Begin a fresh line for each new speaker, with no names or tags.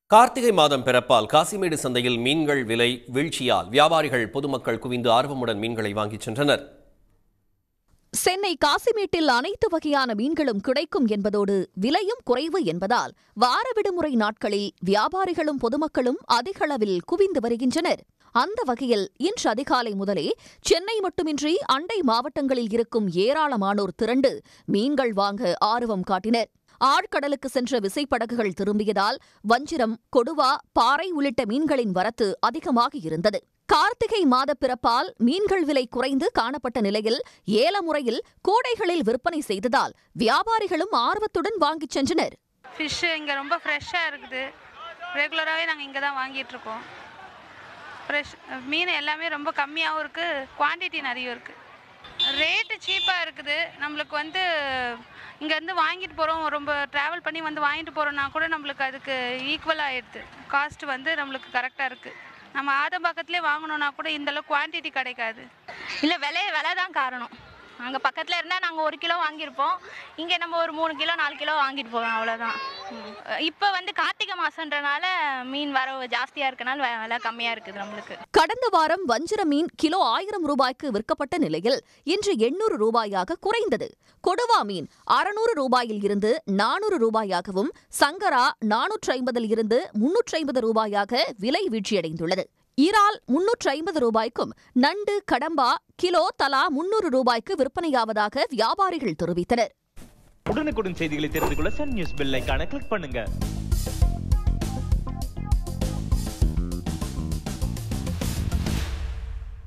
கார்த்திகை மாதம் பிறப்பால் காசிமேடு சந்தையில் மீன்கள் விலை வீழ்ச்சியால் வியாபாரிகள் பொதுமக்கள் குவிந்து ஆர்வமுடன் மீன்களை வாங்கிச் சென்றனர்
சென்னை காசிமேட்டில் அனைத்து வகையான மீன்களும் கிடைக்கும் என்பதோடு விலையும் குறைவு என்பதால் வார விடுமுறை நாட்களில் வியாபாரிகளும் பொதுமக்களும் அதிக அளவில் குவிந்து வருகின்றனர் அந்த வகையில் இன்று அதிகாலை முதலே சென்னை மட்டுமின்றி அண்டை மாவட்டங்களில் இருக்கும் ஏராளமானோர் திரண்டு மீன்கள் வாங்க ஆர்வம் காட்டினர் ஆழ்கடலுக்கு சென்ற விசைப்படகுகள் திரும்பியதால் வஞ்சிரம் கொடுவா பாறை உள்ளிட்ட மீன்களின் வரத்து அதிகமாக இருந்தது கார்த்திகை மாத பிறப்பால் மீன்கள் விலை குறைந்து காணப்பட்ட நிலையில் ஏல முறையில் கூடைகளில் விற்பனை செய்ததால் வியாபாரிகளும் ஆர்வத்துடன் வாங்கிச் சென்றனர்
ஃபிஷ்ஷு இங்கே ரொம்ப ஃப்ரெஷ்ஷாக இருக்குது ரெகுலராகவே நாங்கள் இங்கே தான் வாங்கிட்டு இருக்கோம் ஃப்ரெஷ் மீன் எல்லாமே ரொம்ப கம்மியாகவும் இருக்குது குவான்டிட்டி நிறைய இருக்குது ரேட்டு சீப்பாக இருக்குது நம்மளுக்கு வந்து இங்கேருந்து வாங்கிட்டு போகிறோம் ரொம்ப ட்ராவல் பண்ணி வந்து வாங்கிட்டு போகிறோன்னா கூட நம்மளுக்கு அதுக்கு ஈக்குவல் ஆகிடுது காஸ்ட் வந்து நம்மளுக்கு கரெக்டாக இருக்குது நம்ம ஆதம்பாக்கத்துலேயே வாங்கணுன்னா கூட இந்தளவு குவான்டிட்டி கிடைக்காது
இல்லை விலை விலை தான் காரணம் அங்கே பக்கத்தில் இருந்தால் நாங்கள் ஒரு கிலோ வாங்கியிருப்போம் இங்கே நம்ம ஒரு மூணு கிலோ நாலு கிலோ வாங்கிட்டு போவோம் அவ்வளோதான் இப்போ வந்து கார்த்திகை மாதன்றனால மீன் வரவு ஜாஸ்தியாக இருக்கனால வே- விலை கம்மியாக இருக்குது நம்மளுக்கு
கடந்த வாரம் வஞ்சிர மீன் கிலோ ஆயிரம் ரூபாய்க்கு விற்கப்பட்ட நிலையில் இன்று எண்ணூறு ரூபாயாக குறைந்தது கொடுவா மீன் அறுநூறு ரூபாயில் இருந்து நானூறு ரூபாயாகவும் சங்கரா நானூற்று ஐம்பதில் இருந்து முன்னூற்று ஐம்பது ரூபாயாக விலை வீழ்ச்சியடைந்துள்ளது இறால் முன்னூற்று ஐம்பது ரூபாய்க்கும் நண்டு கடம்பா கிலோ தலா முன்னூறு ரூபாய்க்கு விற்பனையாவதாக வியாபாரிகள் தெரிவித்தனர்
உடனுக்குடன் செய்திகளை தெரிந்து கொள்ள சன் நியூஸ் பெல் ஐகானை கிளிக் பண்ணுங்க